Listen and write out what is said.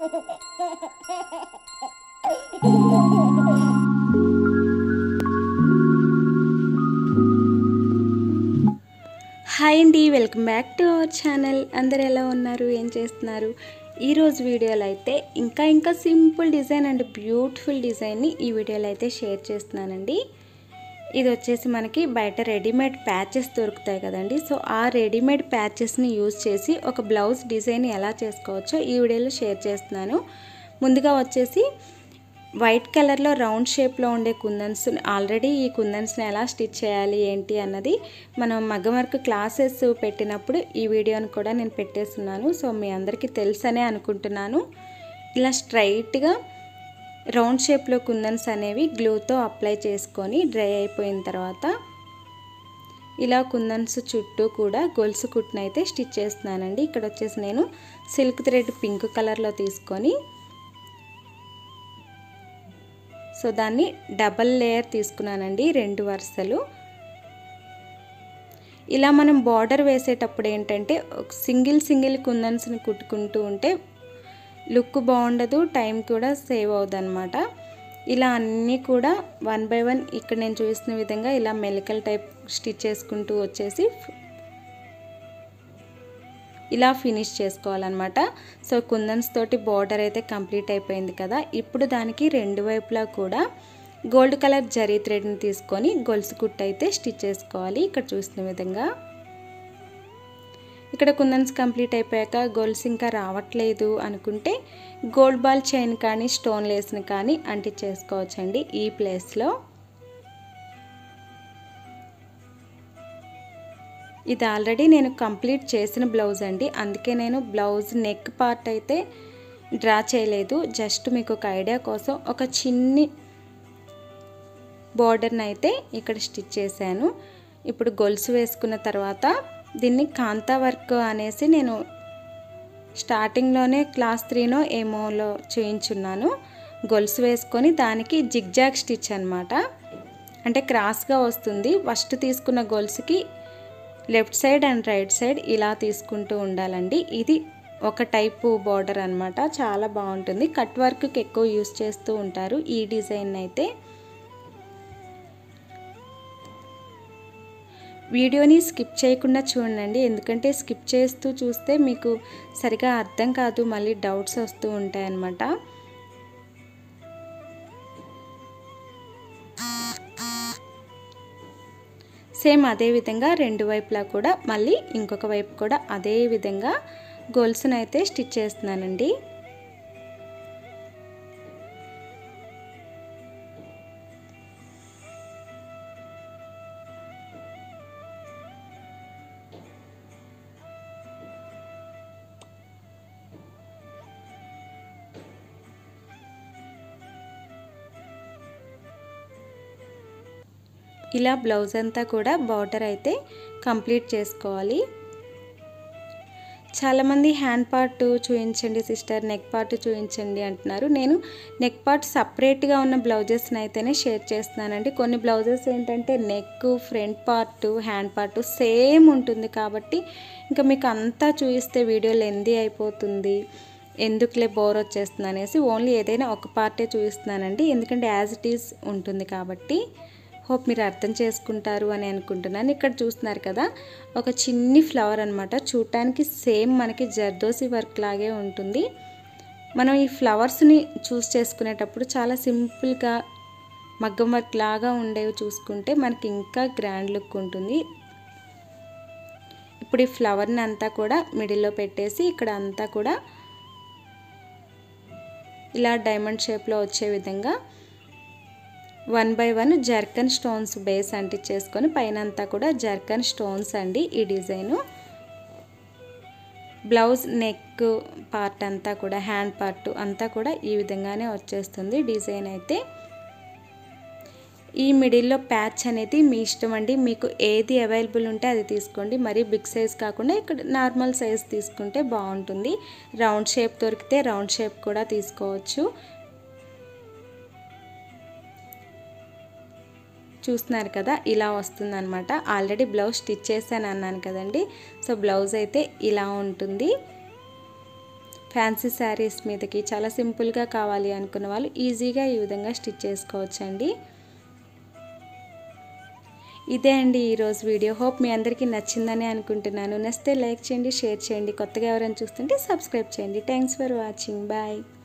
hi అండి welcome back to our channel అందరు ఎలా ఉన్నారు ఏం చేస్తున్నారు ఈరోజు వీడియోలో అయితే ఇంకా ఇంకా సింపుల్ డిజైన్ అండ్ బ్యూటిఫుల్ డిజైన్ని ఈ వీడియోలో అయితే షేర్ చేస్తున్నానండి ఇది వచ్చేసి మనకి బయట రెడీమేడ్ ప్యాచెస్ దొరుకుతాయి కదండి సో ఆ రెడీమేడ్ ప్యాచెస్ని యూజ్ చేసి ఒక బ్లౌజ్ డిజైన్ ఎలా చేసుకోవచ్చో ఈ వీడియోలో షేర్ చేస్తున్నాను ముందుగా వచ్చేసి వైట్ కలర్లో రౌండ్ షేప్లో ఉండే కుందన్స్ ఆల్రెడీ ఈ కుందన్స్ని ఎలా స్టిచ్ చేయాలి ఏంటి అన్నది మనం మగ్గం వర్క్ క్లాసెస్ పెట్టినప్పుడు ఈ వీడియోని కూడా నేను పెట్టేస్తున్నాను సో మీ అందరికీ తెలుసనే అనుకుంటున్నాను ఇలా స్ట్రైట్గా రౌండ్ షేప్లో కుందన్స్ అనేవి గ్లూతో అప్లై చేసుకొని డ్రై అయిపోయిన తర్వాత ఇలా కుందన్స్ చుట్టూ కూడా గొలుసు కుట్టునైతే స్టిచ్ చేస్తున్నానండి ఇక్కడ వచ్చేసి నేను సిల్క్ థ్రెడ్ పింక్ కలర్లో తీసుకొని సో దాన్ని డబల్ లేయర్ తీసుకున్నానండి రెండు వరుసలు ఇలా మనం బార్డర్ వేసేటప్పుడు ఏంటంటే సింగిల్ సింగిల్ కుందన్స్ని కుట్టుకుంటూ ఉంటే లుక్ బాగుండదు టైం కూడా సేవ్ అవుతుంది అనమాట ఇలా అన్నీ కూడా వన్ బై వన్ ఇక్కడ నేను చూసిన విధంగా ఇలా మెలికల్ టైప్ స్టిచ్ చేసుకుంటూ వచ్చేసి ఇలా ఫినిష్ చేసుకోవాలన్నమాట సో కుందన్స్ తోటి బార్డర్ అయితే కంప్లీట్ అయిపోయింది కదా ఇప్పుడు దానికి రెండు వైపులా కూడా గోల్డ్ కలర్ జరీ థ్రెడ్ని తీసుకొని గొలుసు కుట్టు అయితే స్టిచ్ చేసుకోవాలి ఇక్కడ చూసిన విధంగా ఇక్కడ కుందన్స్ కంప్లీట్ అయిపోయాక గొలుసు ఇంకా రావట్లేదు అనుకుంటే గోల్డ్ బాల్ చైన్ కానీ స్టోన్ లేస్ని కానీ అంటించేసుకోవచ్చండి ఈ ప్లేస్లో ఇది ఆల్రెడీ నేను కంప్లీట్ చేసిన బ్లౌజ్ అండి అందుకే నేను బ్లౌజ్ నెక్ పార్ట్ అయితే డ్రా చేయలేదు జస్ట్ మీకు ఒక ఐడియా కోసం ఒక చిన్ని బార్డర్ని అయితే ఇక్కడ స్టిచ్ చేశాను ఇప్పుడు గొలుసు వేసుకున్న తర్వాత దీన్ని కాంతా వర్క్ అనేసి నేను స్టార్టింగ్లోనే క్లాస్ త్రీనో ఏమోలో చేయించున్నాను గొలుసు వేసుకొని దానికి జిగ్జాగ్ స్టిచ్ అనమాట అంటే క్రాస్గా వస్తుంది ఫస్ట్ తీసుకున్న గొలుసుకి left side and right side ఇలా తీసుకుంటూ ఉండాలండి ఇది ఒక టైపు బార్డర్ అనమాట చాలా బాగుంటుంది కట్ వర్క్కి ఎక్కువ యూస్ చేస్తూ ఉంటారు ఈ డిజైన్ అయితే వీడియోని స్కిప్ చేయకుండా చూడండి ఎందుకంటే స్కిప్ చేస్తూ చూస్తే మీకు సరిగా అర్థం కాదు మళ్ళీ డౌట్స్ వస్తూ ఉంటాయన్నమాట సేమ్ అదే విధంగా రెండు వైపులా కూడా మళ్ళీ ఇంకొక వైపు కూడా అదే విధంగా గొలుసును అయితే స్టిచ్ చేస్తున్నానండి ఇలా బ్లౌజ్ అంతా కూడా బార్డర్ అయితే కంప్లీట్ చేసుకోవాలి చాలామంది హ్యాండ్ పార్ట్ చూపించండి సిస్టర్ నెక్ పార్ట్ చూపించండి అంటున్నారు నేను నెక్ పార్ట్ సపరేట్గా ఉన్న బ్లౌజెస్ని అయితేనే షేర్ చేస్తున్నానండి కొన్ని బ్లౌజెస్ ఏంటంటే neck front part hand part same ఉంటుంది కాబట్టి ఇంకా మీకు అంతా చూపిస్తే వీడియో లెందీ అయిపోతుంది ఎందుకులే బోర్ వచ్చేస్తుంది అనేసి ఓన్లీ ఏదైనా ఒక పార్టే చూపిస్తున్నానండి ఎందుకంటే యాజ్ ఇట్ ఈస్ ఉంటుంది కాబట్టి హోప్ మీరు అర్థం చేసుకుంటారు అని అనుకుంటున్నాను ఇక్కడ చూస్తున్నారు కదా ఒక చిన్ని ఫ్లవర్ అనమాట చూడటానికి సేమ్ మనకి జర్దోసి వర్క్ లాగే ఉంటుంది మనం ఈ ఫ్లవర్స్ని చూస్ చేసుకునేటప్పుడు చాలా సింపుల్గా మగ్గం వర్క్ లాగా ఉండేవి చూసుకుంటే మనకి ఇంకా గ్రాండ్ లుక్ ఉంటుంది ఇప్పుడు ఈ ఫ్లవర్ని అంతా కూడా మిడిల్లో పెట్టేసి ఇక్కడ అంతా కూడా ఇలా డైమండ్ షేప్లో వచ్చే విధంగా one by one zircon stones base అంటించేసుకొని పైన అంతా కూడా జర్కన్ స్టోన్స్ అండి ఈ డిజైను బ్లౌజ్ నెక్ పార్ట్ అంతా కూడా హ్యాండ్ పార్ట్ అంతా కూడా ఈ విధంగానే వచ్చేస్తుంది డిజైన్ అయితే ఈ మిడిల్లో ప్యాచ్ అనేది మీ ఇష్టం అండి మీకు ఏది అవైలబుల్ ఉంటే అది తీసుకోండి మరీ బిగ్ సైజ్ కాకుండా ఇక్కడ నార్మల్ సైజ్ తీసుకుంటే బాగుంటుంది రౌండ్ షేప్ దొరికితే రౌండ్ షేప్ కూడా తీసుకోవచ్చు చూస్తున్నారు కదా ఇలా వస్తుందన్నమాట ఆల్రెడీ బ్లౌజ్ స్టిచ్ చేశాను అన్నాను కదండి సో బ్లౌజ్ అయితే ఇలా ఉంటుంది ఫ్యాన్సీ శారీస్ మీదకి చాలా సింపుల్గా కావాలి అనుకున్న వాళ్ళు ఈజీగా ఈ విధంగా స్టిచ్ చేసుకోవచ్చండి ఇదే అండి ఈరోజు వీడియో హోప్ మీ అందరికీ నచ్చిందని అనుకుంటున్నాను నచ్చితే లైక్ చేయండి షేర్ చేయండి కొత్తగా ఎవరైనా చూస్తుంటే సబ్స్క్రైబ్ చేయండి థ్యాంక్స్ ఫర్ వాచింగ్ బాయ్